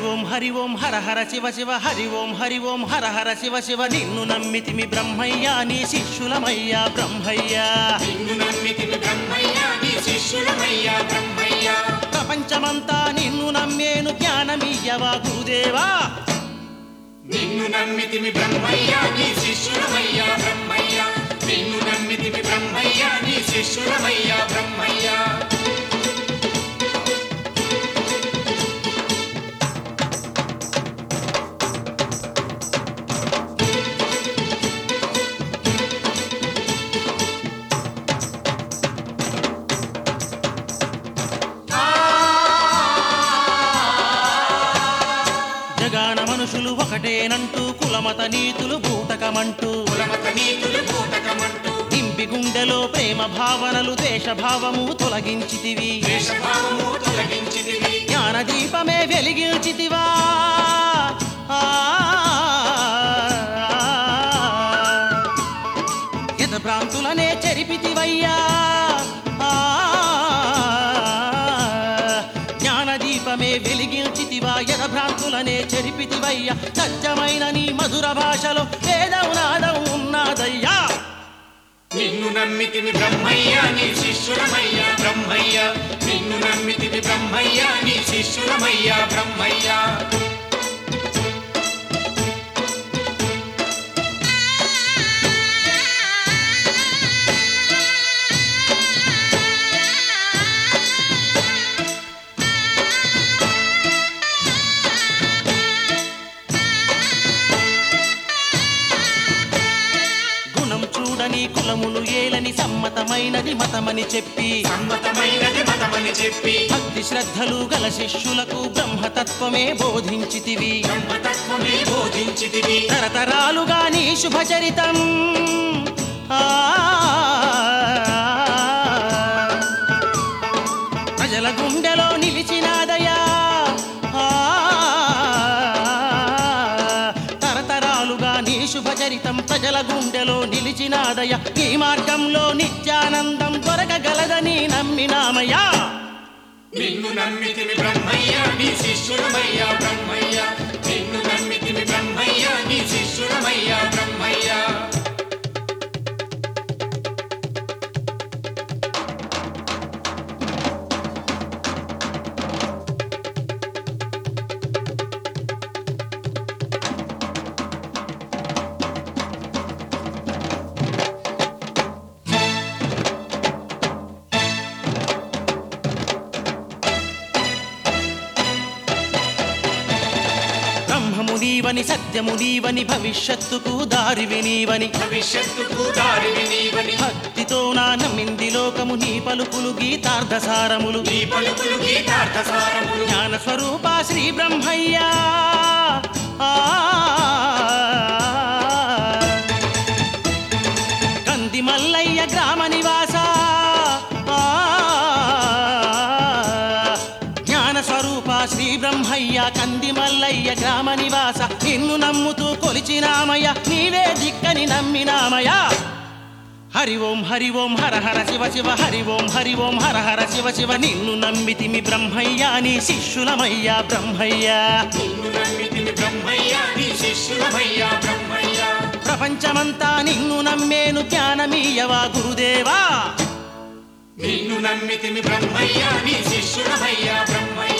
ఓం హరి ఓం హర హర శివ శివ హరి ఓం హరి ఓం హర హర శివ శివ నిన్ను నమ్మితిమి బ్రహ్మయ్యా నీ శిష్యులమయ్యా బ్రహ్మయ్యా నిన్ను నమ్మితిమి బ్రహ్మయ్య నీ శిష్యులమయ్యా బ్రహ్మయ్య ప్రపంచమంతా నిన్ను నమ్మేను జ్ఞానమియ్యవా గురుదేవా నిన్ను నమ్మితిమి బ్రహ్మయ్య నీ శిష్యులమయ్యా బ్రహ్మయ్య నిన్ను నమ్మితిమి బ్రహ్మయ్య నీ శిష్యులమయ్యా బ్రహ్మయ్య జగాన మనుషులు ఒకటేనంటూ కులమత నీతులు బూటకమంటూ కులమత నీతులు కూటకమంటూ నింపి గుండెలో ప్రేమ భావనలు దేశభావము తొలగించితివి దేశభావము తొలగించితివి జ్ఞాన దీపమే వెలిగిల్చితివా ఆ, ఎద భ్రాంతులనే చెరిపితివయ్యా ఆ, జ్ఞాన దీపమే వెలిగిల్చితివా ఎద భ్రాంతులనే చెరిపితివయ్యా సత్యమైన నీ మధుర భాషలో వేదం నాదం ఉన్నాదయ్యా నిన్ను నమ్మితిమి బ్రహ్మయ్య నీ శిష్యులమయ్యా బ్రహ్మయ్య నిన్ను నమ్మితిమి బ్రహ్మయ్య నీ శిష్యులమయ్యా బ్రహ్మయ్య గుణం చూడని కులములు ఏలని సమ్మతమైనది మతమని చెప్పి సమ్మతమైనది మతమని చెప్పి భక్తి శ్రద్ధలు గల శిష్యులకు బ్రహ్మతత్వమే బోధించితివి బ్రహ్మతత్వమే బోధించితివి తరతరాలుగా నీ శుభచరితం ఆ, ప్రజల గుండెలో నిలిచినాదయా ఆ, తరతరాలుగా నీ శుభచరితం ప్రజల గుండెలో నిలిచినాదయ నీ మార్గంలో నిత్యానందం దొరకగలదని నమ్మినామయ్యా నిన్ను నమ్మితిమి బ్రహ్మయ్య నీ శిష్యులమయ్యా బ్రహ్మయ్య నిన్ను నమ్మితిమి బ్రహ్మయ్య నీ శిష్యులమయ్యా బ్రహ్మయ్య బ్రహ్మము నీవని సత్యము నీవని భవిష్యత్తుకు దారివి నీవని భవిష్యత్తుకు దారివి నీవని భక్తితో నా నమ్మింది లోకము నీ పలుకులు గీతార్థసారములు నీ పలుకులు గీతార్థసారములు జ్ఞాన స్వరూప శ్రీ బ్రహ్మయ్యా ఆ, కంది మల్లయ్య గ్రామ నివాస ఆ, జ్ఞాన స్వరూప శ్రీ బ్రహ్మయ్య కంది మల్లయ్య గ్రామ నివాస నిన్ను నమ్ముతూ కొలిచినామయ్య నీవే దిక్కని నమ్మినామయ్య హరి ఓం హరి ఓం హర హర శివ శివ హరి ఓం హరి ఓం హర హర శివ శివ నిన్ను నమ్మితిమి బ్రహ్మయ్యా నీ శిష్యులమయ్యా బ్రహ్మయ్యా నిన్ను నమ్మితిమి బ్రహ్మయ్య నీ శిష్యులమయ్యా బ్రహ్మయ్య ప్రపంచమంతా నిన్ను నమ్మేను జ్ఞానమీయవా గురుదేవా నిన్ను నమ్మితిమి బ్రహ్మయ్య నీ శిష్యులమయ్యా బ్రహ్మయ్య